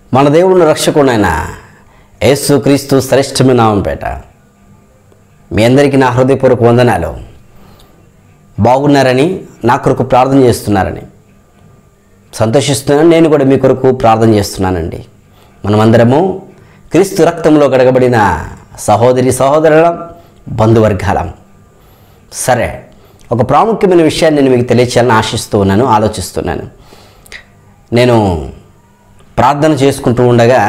మన దేవుడిని రక్షకుడైన యేసు క్రీస్తు శ్రేష్టమైన నామంపేట మీ అందరికీ నా హృదయపూర్వక వందనాలు బాగున్నారని నా కొరకు ప్రార్థన చేస్తున్నారని సంతోషిస్తున్నాను నేను కూడా మీ కొరకు ప్రార్థన చేస్తున్నానండి మనమందరము క్రీస్తు రక్తంలో గడగబడిన సహోదరి సహోదరులం బంధువర్గాలం సరే ఒక ప్రాముఖ్యమైన విషయాన్ని నేను మీకు తెలియచేయాలని ఆశిస్తూ ఉన్నాను ఆలోచిస్తున్నాను నేను ప్రార్థన చేసుకుంటూ ఉండగా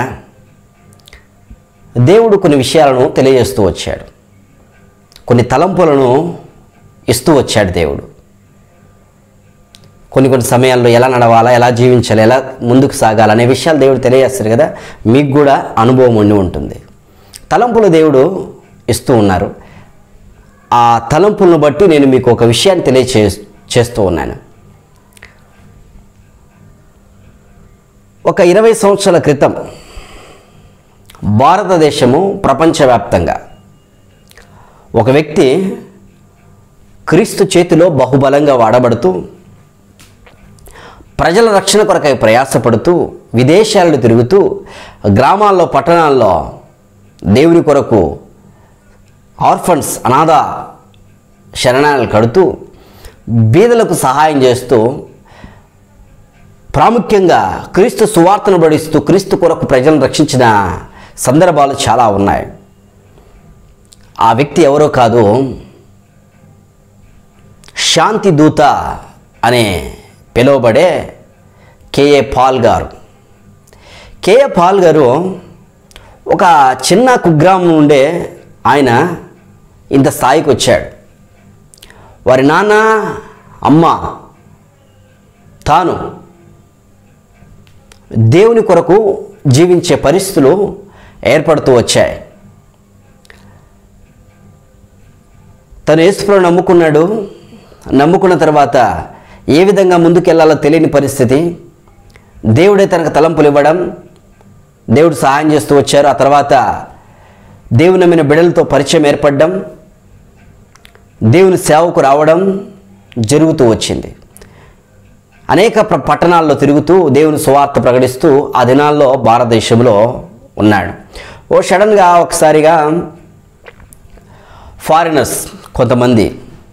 దేవుడు కొన్ని విషయాలను తెలియజేస్తూ వచ్చాడు కొన్ని తలంపులను ఇస్తూ వచ్చాడు దేవుడు కొన్ని కొన్ని సమయాల్లో ఎలా నడవాలా ఎలా జీవించాలి ఎలా ముందుకు సాగాలి అనే విషయాలు దేవుడు తెలియజేస్తారు కదా మీకు కూడా అనుభవం ఉండి ఉంటుంది తలంపులు దేవుడు ఇస్తూ ఉన్నారు ఆ తలంపులను బట్టి నేను మీకు ఒక విషయాన్ని తెలియచే చేస్తూ ఉన్నాను ఒక ఇరవై సంవత్సరాల క్రితం భారతదేశము ప్రపంచవ్యాప్తంగా ఒక వ్యక్తి క్రీస్తు చేతిలో బహుబలంగా వాడబడుతూ ప్రజల రక్షణ కొరకై ప్రయాసపడుతూ విదేశాలను తిరుగుతూ గ్రామాల్లో పట్టణాల్లో దేవుని కొరకు ఆర్ఫన్స్ అనాథ శరణాలు కడుతూ బీదలకు సహాయం చేస్తూ ప్రాముఖ్యంగా క్రీస్తు సువార్తను బడిస్తూ క్రీస్తు కొరకు ప్రజలను రక్షించిన సందర్భాలు చాలా ఉన్నాయి ఆ వ్యక్తి ఎవరో కాదు శాంతి దూత అనే పిలువబడే కేఏ పాల్ గారు కేఏ పాల్ గారు ఒక చిన్న కుగ్రామం నుండే ఆయన ఇంత స్థాయికి వచ్చాడు వారి నాన్న అమ్మ తాను దేవుని కొరకు జీవించే పరిస్థితులు ఏర్పడుతూ వచ్చాయి తను యేసుప్రభు నమ్ముకున్నాడు నమ్ముకున్న తర్వాత ఏ విధంగా ముందుకెళ్లాలో తెలియని పరిస్థితి దేవుడే తనకు తలంపులు ఇవ్వడం దేవుడు సహాయం చేస్తూ వచ్చారు ఆ తర్వాత దేవుని నమ్మిన బిడ్డలతో పరిచయం ఏర్పడడం దేవుని సేవకు రావడం జరుగుతూ వచ్చింది అనేక ప్ర- పట్టణాల్లో తిరుగుతూ దేవుని సువార్త ప్రకటిస్తూ ఆ దినాల్లో భారతదేశంలో ఉన్నాడు ఓ సడన్గా ఒకసారిగా ఫారినర్స్ కొంతమంది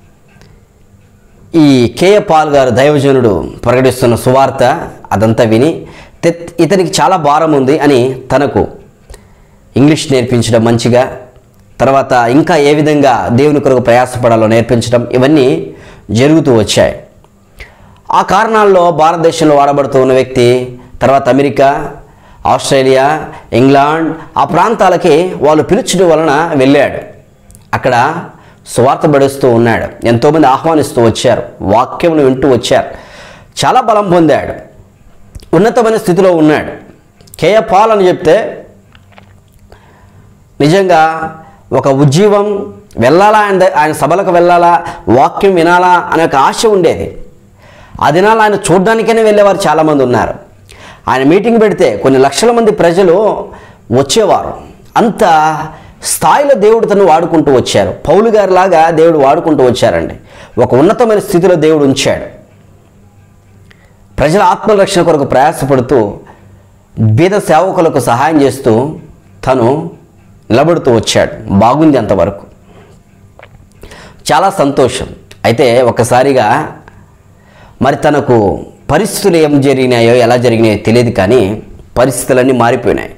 ఈ కేఏ పాల్ గారు దైవజనుడు ప్రకటిస్తున్న సువార్త అదంతా విని తె- ఇతనికి చాలా భారం ఉంది అని తనకు ఇంగ్లీష్ నేర్పించడం మంచిగా తర్వాత ఇంకా ఏ విధంగా దేవుని కొరకు ప్రయాసపడాలో నేర్పించడం ఇవన్నీ జరుగుతూ వచ్చాయి ఆ కారణాల్లో భారతదేశంలో వాడబడుతూ ఉన్న వ్యక్తి తర్వాత అమెరికా ఆస్ట్రేలియా ఇంగ్లాండ్ ఆ ప్రాంతాలకి వాళ్ళు పిలుచడం వలన వెళ్ళాడు అక్కడ సువార్త పడుస్తూ ఉన్నాడు ఎంతోమంది ఆహ్వానిస్తూ వచ్చారు వాక్యమును వింటూ వచ్చారు చాలా బలం పొందాడు ఉన్నతమైన స్థితిలో ఉన్నాడు కేయ పాల్ అని చెప్తే నిజంగా ఒక ఉజ్జీవం వెళ్ళాలా ఆయన ద- ఆయన సభలకు వెళ్ళాలా వాక్యం వినాలా అనే ఒక ఆశ ఉండేది ఆ దినాలు ఆయన చూడడానికైనా వెళ్ళేవారు చాలామంది ఉన్నారు ఆయన మీటింగ్ పెడితే కొన్ని లక్షల మంది ప్రజలు వచ్చేవారు అంత స్థాయిలో దేవుడు తను వాడుకుంటూ వచ్చారు పౌలు గారి లాగా దేవుడు వాడుకుంటూ వచ్చారండి ఒక ఉన్నతమైన స్థితిలో దేవుడు ఉంచాడు ప్రజల ఆత్మరక్షణ కొరకు ప్రయాసపడుతూ బీద సేవకులకు సహాయం చేస్తూ తను నిలబడుతూ వచ్చాడు బాగుంది అంతవరకు చాలా సంతోషం అయితే ఒకసారిగా మరి తనకు పరిస్థితులు ఏం జరిగినాయో ఎలా జరిగినాయో తెలియదు కానీ పరిస్థితులన్నీ మారిపోయినాయి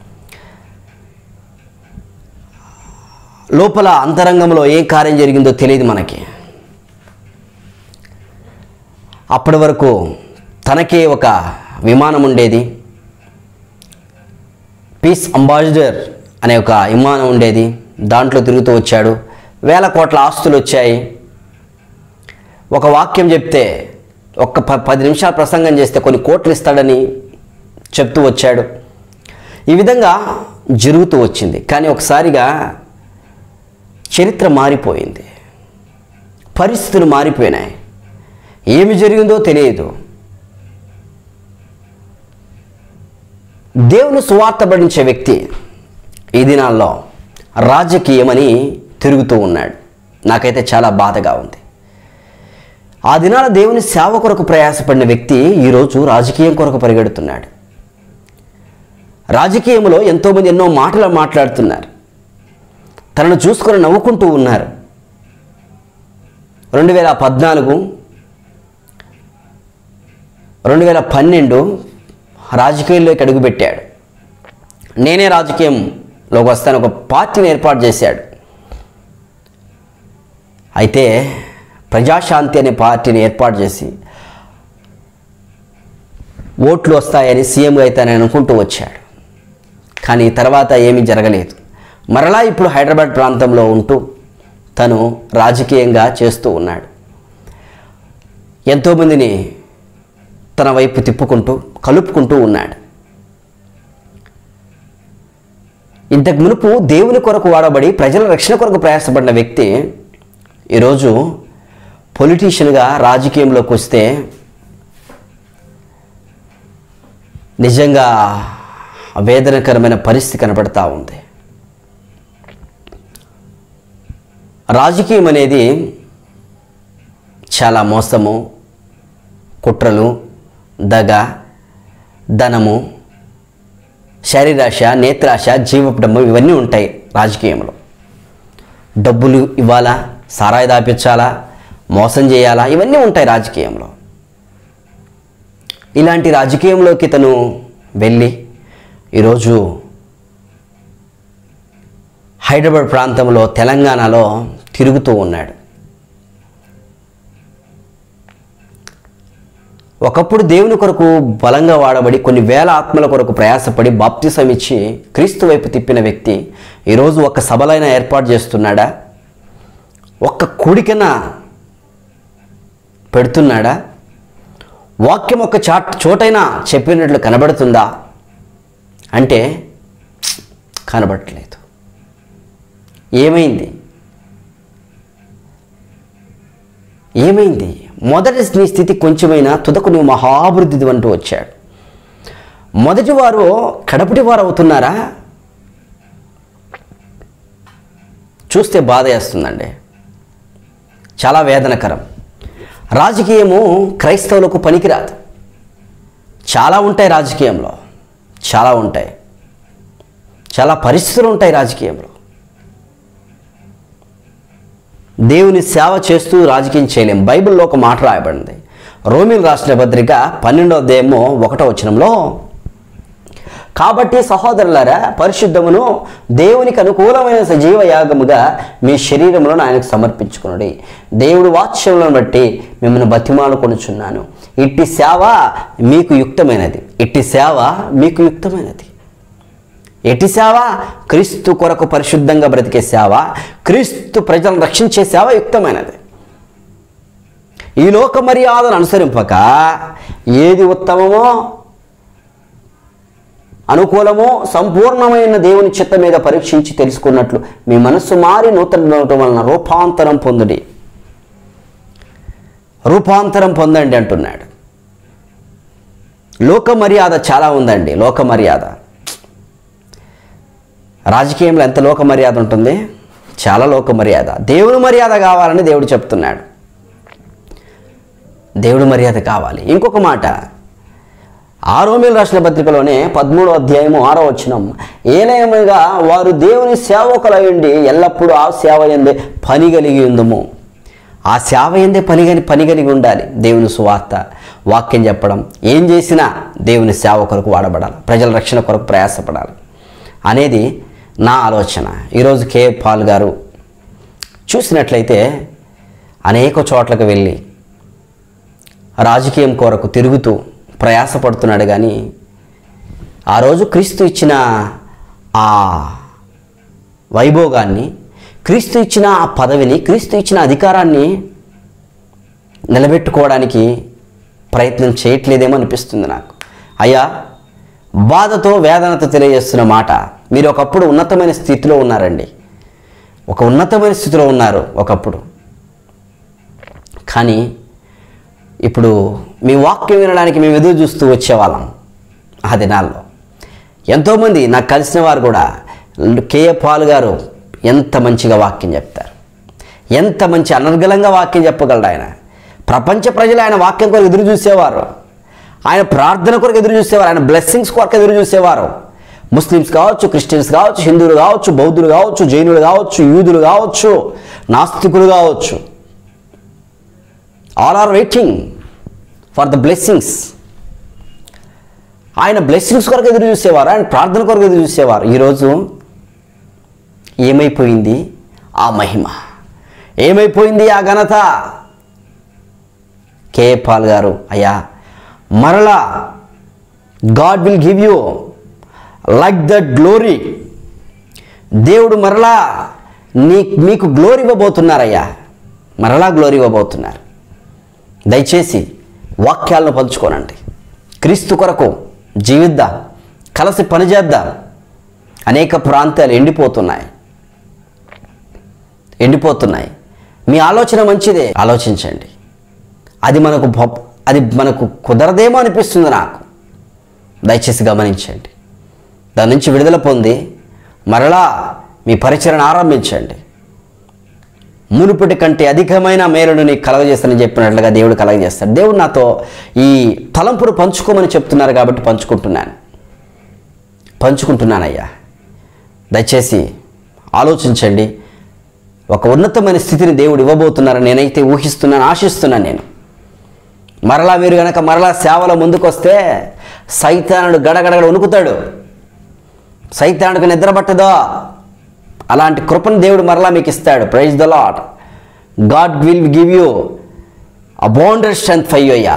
లోపల అంతరంగంలో ఏ కార్యం జరిగిందో తెలియదు మనకి అప్పటి వరకు తనకే ఒక విమానం ఉండేది పీస్ అంబాసిడర్ అనే ఒక విమానం ఉండేది దాంట్లో తిరుగుతూ వచ్చాడు వేల కోట్ల ఆస్తులు వచ్చాయి ఒక వాక్యం చెప్తే ఒక్క ప పది నిమిషాలు ప్రసంగం చేస్తే కొన్ని కోట్లు ఇస్తాడని చెప్తూ వచ్చాడు ఈ విధంగా జరుగుతూ వచ్చింది కానీ ఒకసారిగా చరిత్ర మారిపోయింది పరిస్థితులు మారిపోయినాయి ఏమి జరిగిందో తెలియదు దేవుని సువార్త పడించే వ్యక్తి ఈ దినాల్లో రాజకీయమని తిరుగుతూ ఉన్నాడు నాకైతే చాలా బాధగా ఉంది ఆ దినాల దేవుని సేవ కొరకు ప్రయాసపడిన వ్యక్తి ఈరోజు రాజకీయం కొరకు పరిగెడుతున్నాడు రాజకీయంలో ఎంతోమంది ఎన్నో మాటలు మాట్లాడుతున్నారు తనను చూసుకొని నవ్వుకుంటూ ఉన్నారు రెండు వేల పద్నాలుగు రెండు వేల పన్నెండు రాజకీయాల్లోకి అడుగుపెట్టాడు నేనే రాజకీయంలోకి వస్తాను ఒక పార్టీని ఏర్పాటు చేశాడు అయితే ప్రజాశాంతి అనే పార్టీని ఏర్పాటు చేసి ఓట్లు వస్తాయని సీఎంగా అవుతానని అనుకుంటూ వచ్చాడు కానీ తర్వాత ఏమీ జరగలేదు మరలా ఇప్పుడు హైదరాబాద్ ప్రాంతంలో ఉంటూ తను రాజకీయంగా చేస్తూ ఉన్నాడు ఎంతోమందిని తన వైపు తిప్పుకుంటూ కలుపుకుంటూ ఉన్నాడు ఇంతకు మునుపు దేవుని కొరకు వాడబడి ప్రజల రక్షణ కొరకు ప్రయాసపడిన వ్యక్తి ఈరోజు పొలిటీషియన్గా రాజకీయంలోకి వస్తే నిజంగా వేదనకరమైన పరిస్థితి కనబడతా ఉంది రాజకీయం అనేది చాలా మోసము కుట్రలు దగ ధనము శరీరాశ నేత్రాశ జీవపడము ఇవన్నీ ఉంటాయి రాజకీయంలో డబ్బులు ఇవ్వాలా సారాయి దాపించాలా మోసం చేయాలా ఇవన్నీ ఉంటాయి రాజకీయంలో ఇలాంటి రాజకీయంలోకి తను వెళ్ళి ఈరోజు హైదరాబాద్ ప్రాంతంలో తెలంగాణలో తిరుగుతూ ఉన్నాడు ఒకప్పుడు దేవుని కొరకు బలంగా వాడబడి కొన్ని వేల ఆత్మల కొరకు ప్రయాసపడి బాప్తిసం ఇచ్చి క్రీస్తు వైపు తిప్పిన వ్యక్తి ఈరోజు ఒక సభలైన ఏర్పాటు చేస్తున్నాడా ఒక్క కూడికన పెడుతున్నాడా వాక్యం ఒక చాట్ చోటైనా చెప్పినట్లు కనబడుతుందా అంటే కనబడట్లేదు ఏమైంది ఏమైంది మొదటి నీ స్థితి కొంచెమైనా తుదకు నువ్వు మహాభివృద్ధి అంటూ వచ్చాడు మొదటి వారు కడపటి వారు అవుతున్నారా చూస్తే బాధ వేస్తుందండి చాలా వేదనకరం రాజకీయము క్రైస్తవులకు పనికిరాదు చాలా ఉంటాయి రాజకీయంలో చాలా ఉంటాయి చాలా పరిస్థితులు ఉంటాయి రాజకీయంలో దేవుని సేవ చేస్తూ రాజకీయం చేయలేం బైబిల్లో ఒక మాట రాయబడింది రోమిల్ రాసిన పత్రిక పన్నెండో అధ్యాయము ఒకటో వచనంలో కాబట్టి సహోదరులారా పరిశుద్ధమును దేవునికి అనుకూలమైన సజీవ యాగముగా మీ శరీరములను ఆయనకు సమర్పించుకునుడి దేవుడు వాత్సల్యం బట్టి మిమ్మల్ని బతిమాలు కొనుచున్నాను ఇట్టి సేవ మీకు యుక్తమైనది ఇట్టి సేవ మీకు యుక్తమైనది ఎటి సేవ క్రీస్తు కొరకు పరిశుద్ధంగా బ్రతికే సేవ క్రీస్తు ప్రజలను రక్షించే సేవ యుక్తమైనది ఈ లోక మర్యాదను అనుసరింపక ఏది ఉత్తమమో అనుకూలమో సంపూర్ణమైన దేవుని చిత్త మీద పరీక్షించి తెలుసుకున్నట్లు మీ మనస్సు మారి నూతన వలన రూపాంతరం పొందుడి రూపాంతరం పొందండి అంటున్నాడు లోక మర్యాద చాలా ఉందండి లోక మర్యాద రాజకీయంలో ఎంత లోక మర్యాద ఉంటుంది చాలా లోక మర్యాద దేవుని మర్యాద కావాలని దేవుడు చెప్తున్నాడు దేవుడి మర్యాద కావాలి ఇంకొక మాట ఆరోమిల్ రాసిన పత్రికలోనే పదమూడో అధ్యాయము ఆరో వచనం ఏలయముగా వారు దేవుని సేవకులయ్యండి ఎల్లప్పుడూ ఆ సేవ ఎందే పని కలిగి ఉందము ఆ సేవ ఎందే పని కలిగి పని కలిగి ఉండాలి దేవుని సువార్త వాక్యం చెప్పడం ఏం చేసినా దేవుని సేవ కొరకు వాడబడాలి ప్రజల రక్షణ కొరకు ప్రయాసపడాలి అనేది నా ఆలోచన ఈరోజు కే పాల్ గారు చూసినట్లయితే అనేక చోట్లకు వెళ్ళి రాజకీయం కొరకు తిరుగుతూ ప్రయాసపడుతున్నాడు కానీ ఆ రోజు క్రీస్తు ఇచ్చిన ఆ వైభోగాన్ని క్రీస్తు ఇచ్చిన ఆ పదవిని క్రీస్తు ఇచ్చిన అధికారాన్ని నిలబెట్టుకోవడానికి ప్రయత్నం చేయట్లేదేమో అనిపిస్తుంది నాకు అయ్యా బాధతో వేదనతో తెలియజేస్తున్న మాట మీరు ఒకప్పుడు ఉన్నతమైన స్థితిలో ఉన్నారండి ఒక ఉన్నతమైన స్థితిలో ఉన్నారు ఒకప్పుడు కానీ ఇప్పుడు మీ వాక్యం వినడానికి మేము ఎదురు చూస్తూ వచ్చేవాళ్ళం ఆ దినాల్లో ఎంతోమంది నాకు కలిసిన వారు కూడా కేఏ పాల్ గారు ఎంత మంచిగా వాక్యం చెప్తారు ఎంత మంచి అనర్గళంగా వాక్యం చెప్పగలడు ఆయన ప్రపంచ ప్రజలు ఆయన వాక్యం కొరకు ఎదురు చూసేవారు ఆయన ప్రార్థన కొరకు ఎదురు చూసేవారు ఆయన బ్లెస్సింగ్స్ కొరకు ఎదురు చూసేవారు ముస్లిమ్స్ కావచ్చు క్రిస్టియన్స్ కావచ్చు హిందువులు కావచ్చు బౌద్ధులు కావచ్చు జైనులు కావచ్చు యూదులు కావచ్చు నాస్తికులు కావచ్చు all are waiting for the blessings ఆయన బ్లెస్సింగ్స్ కొరకు ఎదురు చూసేవారు ఆయన ప్రార్థన కొరకు ఎదురు చూసేవారు ఈరోజు ఏమైపోయింది ఆ మహిమ ఏమైపోయింది ఆ ఘనత కే పాల్ గారు అయ్యా మరలా God will give you like that glory దేవుడు మరలా నీ మీకు గ్లోరీ ఇవ్వబోతున్నారయ్యా మరలా గ్లోరీ ఇవ్వబోతున్నారు దయచేసి వాక్యాలను పంచుకోనండి క్రీస్తు కొరకు జీవిద్దాం కలిసి పనిచేద్దాం అనేక ప్రాంతాలు ఎండిపోతున్నాయి ఎండిపోతున్నాయి మీ ఆలోచన మంచిదే ఆలోచించండి అది మనకు ప- అది మనకు కుదరదేమో అనిపిస్తుంది నాకు దయచేసి గమనించండి దాని నుంచి విడుదల పొంది మరలా మీ పరిచరణ ఆరంభించండి మునుపటి కంటే అధికమైన మేలును నీకు కలగజేస్తానని చెప్పినట్లుగా దేవుడు కలగజేస్తాడు దేవుడు నాతో ఈ తలంపును పంచుకోమని చెప్తున్నారు కాబట్టి పంచుకుంటున్నాను పంచుకుంటున్నానయ్యా దయచేసి ఆలోచించండి ఒక ఉన్నతమైన స్థితిని దేవుడు ఇవ్వబోతున్నారని నేనైతే ఊహిస్తున్నాను ఆశిస్తున్నాను నేను మరలా మీరు కనుక మరలా సేవలో ముందుకొస్తే సైతానుడు గడగడగడ వణుకుతాడు సైతానుడికి నిద్ర పట్టదో అలాంటి కృపను దేవుడు మరలా మీకు ఇస్తాడు praise the Lord God will give you abounded strength ఫై అయ్యా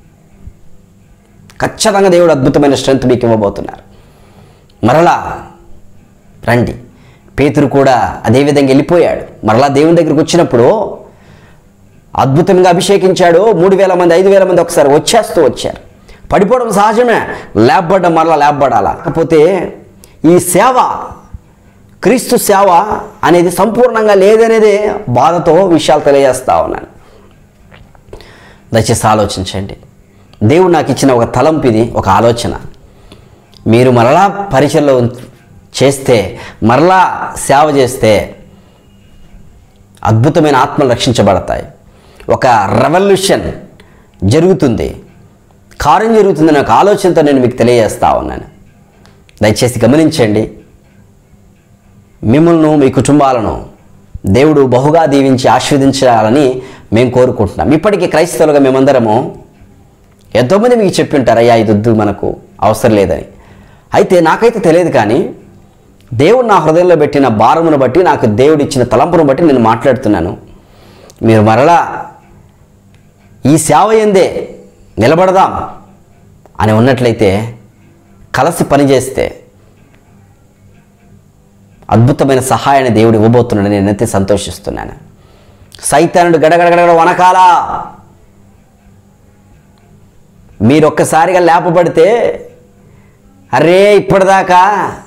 ఖచ్చితంగా దేవుడు అద్భుతమైన స్ట్రెంత్ మీకు ఇవ్వబోతున్నారు మరలా రండి పేతురు కూడా అదే విధంగా వెళ్ళిపోయాడు మరలా దేవుని దగ్గరికి వచ్చినప్పుడు అద్భుతంగా అభిషేకించాడు మూడు వేల మంది ఐదు వేల మంది ఒకసారి వచ్చేస్తూ వచ్చారు పడిపోవడం సహజమే లేపబడ్డం మరలా లేపబడాలా కాకపోతే ఈ సేవ క్రీస్తు సేవ అనేది సంపూర్ణంగా లేదనేది బాధతో విషయాలు తెలియజేస్తా ఉన్నాను దయచేసి ఆలోచించండి దేవుడు నాకు ఇచ్చిన ఒక తలంపు ఇది ఒక ఆలోచన మీరు మరలా పరిచయలో చేస్తే మరలా సేవ చేస్తే అద్భుతమైన ఆత్మలు రక్షించబడతాయి ఒక రెవల్యూషన్ జరుగుతుంది కార్యం జరుగుతుందనే ఒక ఆలోచనతో నేను మీకు తెలియజేస్తా ఉన్నాను దయచేసి గమనించండి మిమ్మల్ని మీ కుటుంబాలను దేవుడు బహుగా దీవించి ఆశీర్వదించాలని మేము కోరుకుంటున్నాం ఇప్పటికీ క్రైస్తవులుగా మేమందరము ఎంతోమంది మీకు చెప్పి ఉంటారు అయ్యా ఇది వద్దు మనకు అవసరం లేదని అయితే నాకైతే తెలియదు కానీ దేవుడు నా హృదయంలో పెట్టిన భారమును బట్టి నాకు దేవుడు ఇచ్చిన తలంపును బట్టి నేను మాట్లాడుతున్నాను మీరు మరలా ఈ సేవ ఎందే నిలబడదాం అని ఉన్నట్లయితే కలిసి పనిచేస్తే అద్భుతమైన సహాయాన్ని దేవుడు ఇవ్వబోతున్నాడు నేనైతే సంతోషిస్తున్నాను సైతానుడు గడగడగడ వనకాలా మీరు ఒక్కసారిగా లేపబడితే అరే ఇప్పటిదాకా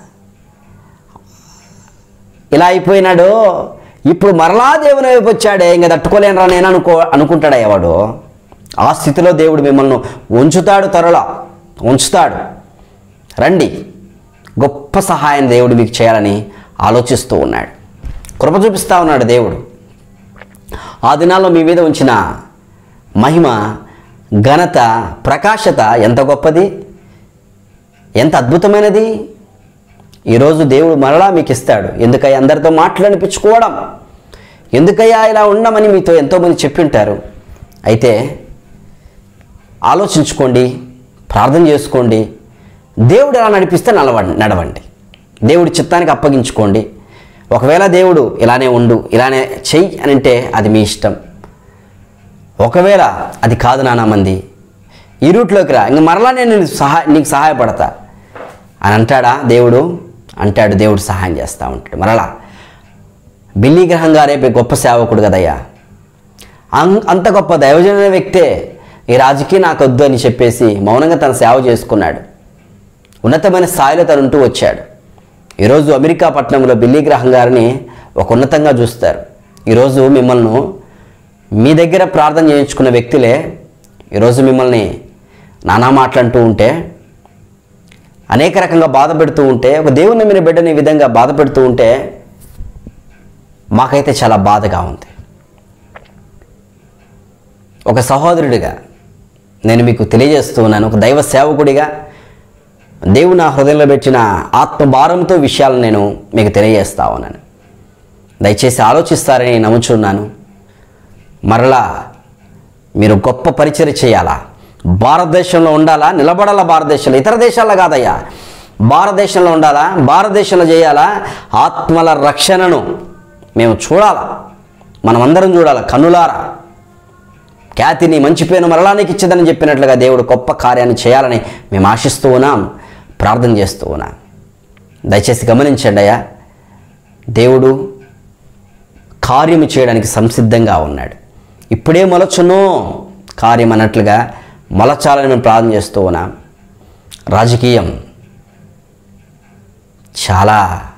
ఇలా అయిపోయినాడు ఇప్పుడు మరలా దేవుని వైపు వచ్చాడే ఇంకా తట్టుకోలేనరా నేను అనుకో అనుకుంటాడా ఎవడు ఆ స్థితిలో దేవుడు మిమ్మల్ని ఉంచుతాడు త్వరలో ఉంచుతాడు రండి గొప్ప సహాయం దేవుడు మీకు చేయాలని ఆలోచిస్తూ ఉన్నాడు కృప చూపిస్తూ ఉన్నాడు దేవుడు ఆ దినాల్లో మీ మీద ఉంచిన మహిమ ఘనత ప్రకాశత ఎంత గొప్పది ఎంత అద్భుతమైనది ఈరోజు దేవుడు మరలా మీకు ఇస్తాడు ఎందుకయ్యా అందరితో మాట్లాడిపించుకోవడం ఎందుకయ్యా ఇలా ఉండమని మీతో ఎంతోమంది చెప్పింటారు అయితే ఆలోచించుకోండి ప్రార్థన చేసుకోండి దేవుడు ఎలా నడిపిస్తే నడవండి నడవండి దేవుడి చిత్తానికి అప్పగించుకోండి ఒకవేళ దేవుడు ఇలానే ఉండు ఇలానే చెయ్యి అని అంటే అది మీ ఇష్టం ఒకవేళ అది కాదు నానా మంది ఈ రూట్లోకి రా ఇంక మరలా నేను నీకు సహాయ నీకు సహాయపడతా అని అంటాడా దేవుడు అంటాడు దేవుడు సహాయం చేస్తూ ఉంటాడు మరలా బిల్లీ గ్రహం గారే గొప్ప సేవకుడు కదయ్యా అం- అంత గొప్ప దైవజన వ్యక్తే ఈ రాజకీయ నాకు వద్దు అని చెప్పేసి మౌనంగా తన సేవ చేసుకున్నాడు ఉన్నతమైన స్థాయిలో తను ఉంటూ వచ్చాడు ఈరోజు అమెరికా పట్టణంలో బిల్లీ గ్రహం గారిని ఒక ఉన్నతంగా చూస్తారు ఈరోజు మిమ్మల్ని మీ దగ్గర ప్రార్థన చేయించుకున్న వ్యక్తులే ఈరోజు మిమ్మల్ని నానా మాటలంటూ ఉంటే అనేక రకంగా బాధ పెడుతూ ఉంటే ఒక దేవుని నమ్మిన బిడ్డని ఈ విధంగా బాధ పెడుతూ ఉంటే మాకైతే చాలా బాధగా ఉంది ఒక సహోదరుడిగా నేను మీకు తెలియజేస్తూ ఉన్నాను ఒక దైవ సేవకుడిగా దేవుడు నా హృదయంలో పెట్టిన ఆత్మభారంతో విషయాలను నేను మీకు తెలియజేస్తా ఉన్నాను దయచేసి ఆలోచిస్తారని నమ్ముచున్నాను మరలా మీరు గొప్ప పరిచయం చేయాలా భారతదేశంలో ఉండాలా నిలబడాలా భారతదేశంలో ఇతర దేశాల్లో కాదయ్యా భారతదేశంలో ఉండాలా భారతదేశంలో చేయాలా ఆత్మల రక్షణను మేము చూడాలా మనమందరం చూడాలా కన్నులారా ఖ్యాతిని మంచి పేరు మరలా నీకు ఇచ్చేదని చెప్పినట్లుగా దేవుడు గొప్ప కార్యాన్ని చేయాలని మేము ఆశిస్తూ ఉన్నాం ప్రార్థన చేస్తూ ఉన్నాం దయచేసి గమనించండి అయ్యా దేవుడు కార్యము చేయడానికి సంసిద్ధంగా ఉన్నాడు ఇప్పుడే మొలచును కార్యం అన్నట్లుగా మొలచాలని మేము ప్రార్థన చేస్తూ ఉన్నాం రాజకీయం చాలా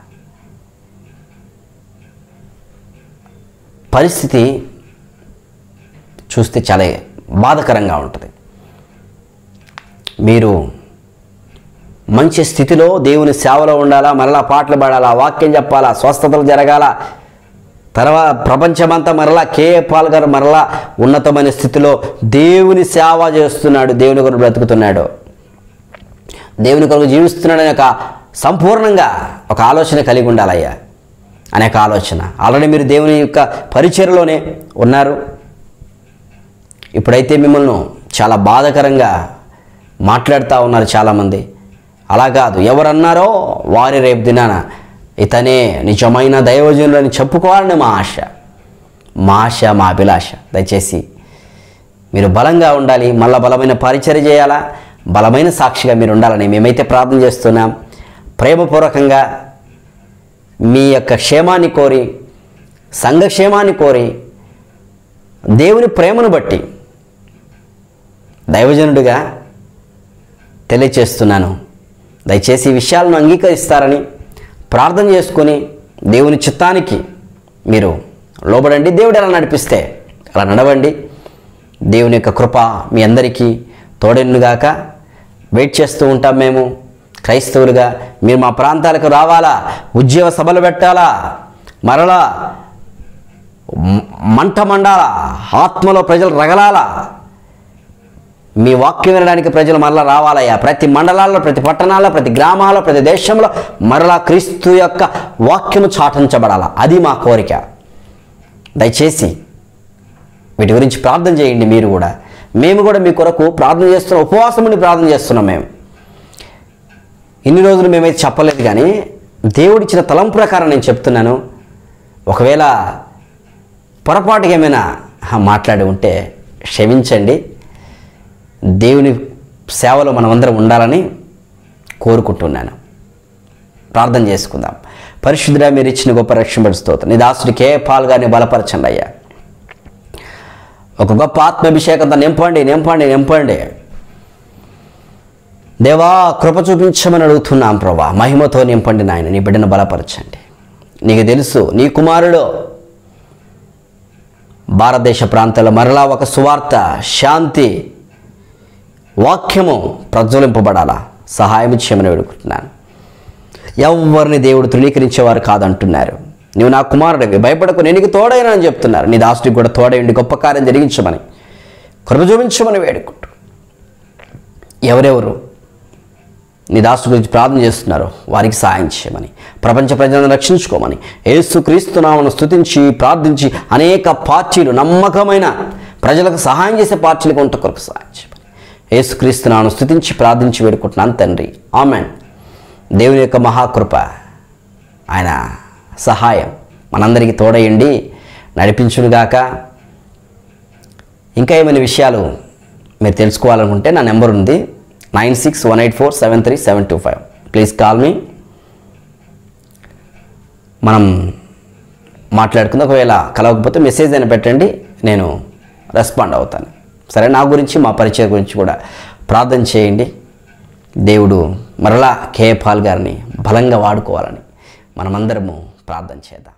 పరిస్థితి చూస్తే చాలా బాధకరంగా ఉంటుంది మీరు మంచి స్థితిలో దేవుని సేవలో ఉండాలా మరలా పాటలు పాడాలా వాక్యం చెప్పాలా స్వస్థతలు జరగాల తర్వాత ప్రపంచమంతా మరలా కేఏ పాల్ గారు మరలా ఉన్నతమైన స్థితిలో దేవుని సేవ చేస్తున్నాడు దేవుని కొరకు బ్రతుకుతున్నాడు దేవుని కొరకు జీవిస్తున్నాడనే ఒక సంపూర్ణంగా ఒక ఆలోచన కలిగి ఉండాలయ్యా అనేక ఆలోచన ఆల్రెడీ మీరు దేవుని యొక్క పరిచయలోనే ఉన్నారు ఇప్పుడైతే మిమ్మల్ని చాలా బాధకరంగా మాట్లాడుతూ ఉన్నారు చాలామంది అలా కాదు ఎవరన్నారో వారి రేపు దినాన ఇతనే నిజమైన దైవజనులని చెప్పుకోవాలని మా ఆశ మా ఆశ మా అభిలాష దయచేసి మీరు బలంగా ఉండాలి మళ్ళా బలమైన పరిచయం చేయాలా బలమైన సాక్షిగా మీరు ఉండాలని మేమైతే ప్రార్థన చేస్తున్నాం ప్రేమపూర్వకంగా మీ యొక్క క్షేమాన్ని కోరి సంఘక్షేమాన్ని కోరి దేవుని ప్రేమను బట్టి దైవజనుడిగా తెలియచేస్తున్నాను దయచేసి ఈ విషయాలను అంగీకరిస్తారని ప్రార్థన చేసుకొని దేవుని చిత్తానికి మీరు లోబడండి దేవుడు ఎలా నడిపిస్తే అలా నడవండి దేవుని యొక్క కృప మీ అందరికీ తోడెన్నుగాక వెయిట్ చేస్తూ ఉంటాం మేము క్రైస్తవులుగా మీరు మా ప్రాంతాలకు రావాలా ఉద్యోగ సభలు పెట్టాలా మరలా మ- మంట మండాలా ఆత్మలో ప్రజలు రగలాలా మీ వాక్యం వినడానికి ప్రజలు మరలా రావాలయ్యా ప్రతి మండలాల్లో ప్రతి పట్టణాల్లో ప్రతి గ్రామాల్లో ప్రతి దేశంలో మరలా క్రీస్తు యొక్క వాక్యము చాటించబడాలా అది మా కోరిక దయచేసి వీటి గురించి ప్రార్థన చేయండి మీరు కూడా మేము కూడా మీ కొరకు ప్రార్థన చేస్తున్నాం ఉపవాసం ఉండి ప్రార్థన చేస్తున్నాం మేము ఇన్ని రోజులు మేమైతే చెప్పలేదు కానీ దేవుడిచ్చిన తలం ప్రకారం నేను చెప్తున్నాను ఒకవేళ పొరపాటుగా ఏమైనా మాట్లాడి ఉంటే క్షమించండి దేవుని సేవలో మనమందరం ఉండాలని కోరుకుంటున్నాను ప్రార్థన చేసుకుందాం పరిశుద్ధుడా మీరు ఇచ్చిన గొప్ప రక్షణ స్తోత్రం నీ దాసుడికే పాల్గానే బలపరచండి అయ్యా ఒక గొప్ప ఆత్మాభిషేకంతో నింపండి నింపండి నింపండి దేవా కృప చూపించమని అడుగుతున్నాం ప్రభా మహిమతో నింపండి నాయన నీ బిడ్డను బలపరచండి నీకు తెలుసు నీ కుమారుడు భారతదేశ ప్రాంతాల్లో మరలా ఒక సువార్త శాంతి వాక్యము ప్రజ్వలింపబడాలా సహాయం చేయమని వేడుకుంటున్నాను ఎవరిని దేవుడు తృణీకరించేవారు కాదంటున్నారు నువ్వు నా కుమారుడివి భయపడకు నేను నీకు తోడైనని చెప్తున్నారు నీ దాసుడికి కూడా తోడైండి గొప్ప కార్యం జరిగించమని కృప చూపించమని వేడుకుంటూ ఎవరెవరు నీ దాసు గురించి ప్రార్థన చేస్తున్నారు వారికి సహాయం చేయమని ప్రపంచ ప్రజలను రక్షించుకోమని యేసు క్రీస్తునామను స్తుతించి ప్రార్థించి అనేక పార్టీలు నమ్మకమైన ప్రజలకు సహాయం చేసే పార్టీలకు ఉంట కొరకు సహాయం చేయమని యేసు క్రీస్తునామను స్తుతించి ప్రార్థించి వేడుకుంటున్నాను తండ్రి ఆమెన్ దేవుని యొక్క మహాకృప ఆయన సహాయం మనందరికీ తోడయండి నడిపించునుగాక ఇంకా ఏమైనా విషయాలు మీరు తెలుసుకోవాలనుకుంటే నా నెంబర్ ఉంది nine six one eight four seven three seven two five please call మీ మనం మాట్లాడుకుందాం ఒకవేళ కలవకపోతే మెసేజ్ అయినా పెట్టండి నేను రెస్పాండ్ అవుతాను సరే నా గురించి మా పరిచయం గురించి కూడా ప్రార్థన చేయండి దేవుడు మరలా కే పాల్ గారిని బలంగా వాడుకోవాలని మనమందరము ప్రార్థన చేద్దాం